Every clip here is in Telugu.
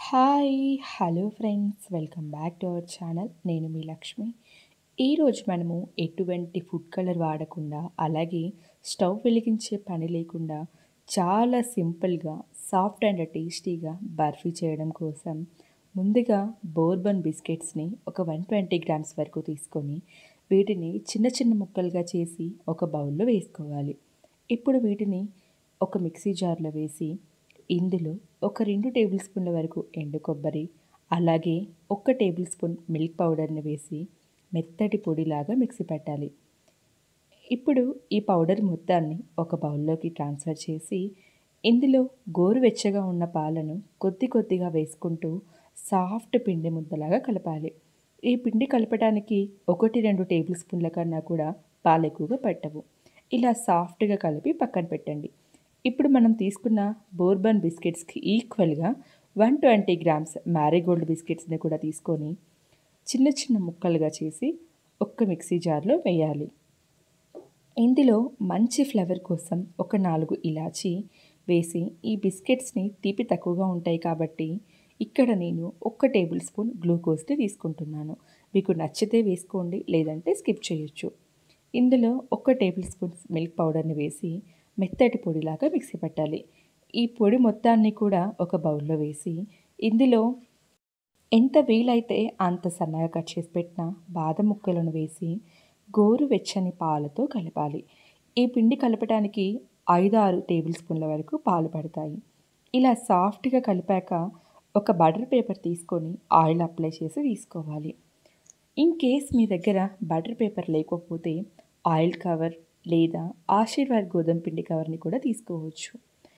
hi hello friends welcome back to our channel నేను మీ లక్ష్మి ఈరోజు మనము ఎటువంటి ఫుడ్ కలర్ వాడకుండా అలాగే స్టవ్ వెలిగించే పని లేకుండా చాలా సింపుల్గా సాఫ్ట్ అండ్ టేస్టీగా బర్ఫీ చేయడం కోసం ముందుగా బోర్బన్ బిస్కెట్స్ని ఒక వన్ ట్వంటీ గ్రామ్స్ వరకు తీసుకొని వీటిని చిన్న చిన్న ముక్కలుగా చేసి ఒక బౌల్లో వేసుకోవాలి ఇప్పుడు వీటిని ఒక మిక్సీ జార్లో వేసి ఇందులో ఒక రెండు టేబుల్ స్పూన్ల వరకు ఎండు కొబ్బరి అలాగే ఒక టేబుల్ స్పూన్ మిల్క్ పౌడర్ని వేసి మెత్తటి పొడిలాగా మిక్సీ పెట్టాలి ఇప్పుడు ఈ పౌడర్ మొత్తాన్ని ఒక బౌల్లోకి ట్రాన్స్ఫర్ చేసి ఇందులో గోరువెచ్చగా ఉన్న పాలను కొద్ది కొద్దిగా వేసుకుంటూ సాఫ్ట్ పిండి ముద్దలాగా కలపాలి ఈ పిండి కలపడానికి ఒకటి రెండు టేబుల్ స్పూన్ల కన్నా కూడా పాలు ఎక్కువగా పట్టవు ఇలా సాఫ్ట్గా కలిపి పక్కన పెట్టండి ఇప్పుడు మనం తీసుకున్న బోర్బన్ బిస్కెట్స్కి ఈక్వల్గా వన్ ట్వంటీ గ్రామ్స్ మ్యారీగోల్డ్ బిస్కెట్స్ని కూడా తీసుకొని చిన్న చిన్న ముక్కలుగా చేసి ఒక్క మిక్సీ జార్లో వేయాలి ఇందులో మంచి ఫ్లేవర్ కోసం ఒక నాలుగు ఇలాచి వేసి ఈ బిస్కెట్స్ని తీపి తక్కువగా ఉంటాయి కాబట్టి ఇక్కడ నేను ఒక్క టేబుల్ స్పూన్ గ్లూకోజ్ని తీసుకుంటున్నాను మీకు నచ్చితే వేసుకోండి లేదంటే స్కిప్ చేయొచ్చు ఇందులో ఒక టేబుల్ స్పూన్ మిల్క్ పౌడర్ని వేసి మెత్తటి పొడిలాగా మిక్సీ పట్టాలి ఈ పొడి మొత్తాన్ని కూడా ఒక బౌల్లో వేసి ఇందులో ఎంత వీలైతే అంత సన్నగా కట్ చేసి పెట్టిన బాదం ముక్కలను వేసి గోరు వెచ్చని పాలతో కలపాలి ఈ పిండి కలపడానికి ఐదు ఆరు టేబుల్ స్పూన్ల వరకు పాలు పడతాయి ఇలా సాఫ్ట్గా కలిపాక ఒక బటర్ పేపర్ తీసుకొని ఆయిల్ అప్లై చేసి తీసుకోవాలి ఇన్ కేస్ మీ దగ్గర బటర్ పేపర్ లేకపోతే ఆయిల్ కవర్ లేదా ఆశీర్వాద్ గోధుమ పిండి కవర్ని కూడా తీసుకోవచ్చు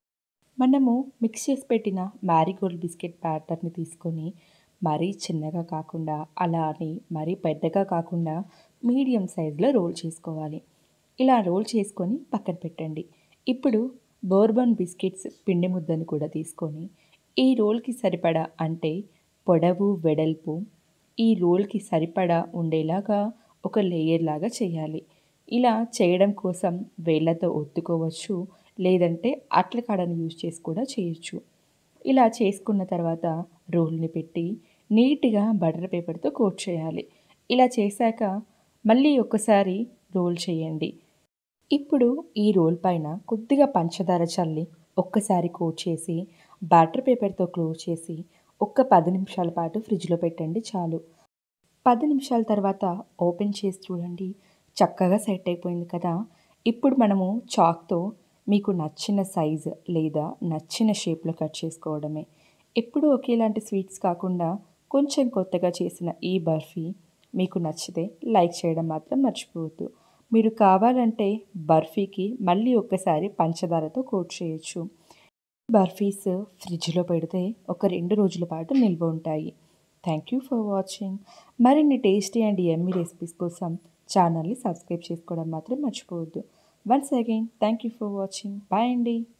మనము మిక్స్ చేసి పెట్టిన మ్యారీగోల్డ్ బిస్కెట్ బ్యాటర్ని తీసుకొని మరీ చిన్నగా కాకుండా అలా అని మరీ పెద్దగా కాకుండా మీడియం సైజులో రోల్ చేసుకోవాలి ఇలా రోల్ చేసుకొని పక్కన పెట్టండి ఇప్పుడు బోర్బన్ బిస్కెట్స్ పిండి ముద్దను కూడా తీసుకొని ఈ రోల్కి సరిపడా అంటే పొడవు వెడల్పు ఈ రోల్కి సరిపడా ఉండేలాగా ఒక లేయర్ లాగా చేయాలి ఇలా చేయడం కోసం వేళ్ళతో ఒత్తుకోవచ్చు లేదంటే అట్ల కాడను యూజ్ చేసి కూడా చేయొచ్చు ఇలా చేసుకున్న తర్వాత రోల్ని పెట్టి నీట్గా బటర్ పేపర్తో కోట్ చేయాలి ఇలా చేశాక మళ్ళీ ఒకసారి రోల్ చేయండి ఇప్పుడు ఈ రోల్ పైన కొద్దిగా పంచదార చల్లి ఒక్కసారి కోట్ చేసి బ్యాటర్ పేపర్తో క్లోజ్ చేసి ఒక్క పది నిమిషాల పాటు ఫ్రిడ్జ్లో పెట్టండి చాలు పది నిమిషాల తర్వాత ఓపెన్ చేసి చూడండి చక్కగా సెట్ అయిపోయింది కదా ఇప్పుడు మనము చాక్తో మీకు నచ్చిన సైజ్ లేదా నచ్చిన షేప్లో కట్ చేసుకోవడమే ఎప్పుడూ ఒకేలాంటి స్వీట్స్ కాకుండా కొంచెం కొత్తగా చేసిన ఈ బర్ఫీ మీకు నచ్చితే లైక్ చేయడం మాత్రం మర్చిపోవద్దు మీరు కావాలంటే బర్ఫీకి మళ్ళీ ఒక్కసారి పంచదారతో కోట్ చేయొచ్చు బర్ఫీస్ ఫ్రిడ్జ్లో పెడితే ఒక రెండు రోజుల పాటు నిల్వ ఉంటాయి థ్యాంక్ యూ ఫర్ వాచింగ్ మరిన్ని టేస్టీ అండ్ ఎమ్మీ రెసిపీస్ కోసం ఛానల్ని సబ్స్క్రైబ్ చేసుకోవడం మాత్రం మర్చిపోవద్దు once again thank you for watching bye అండి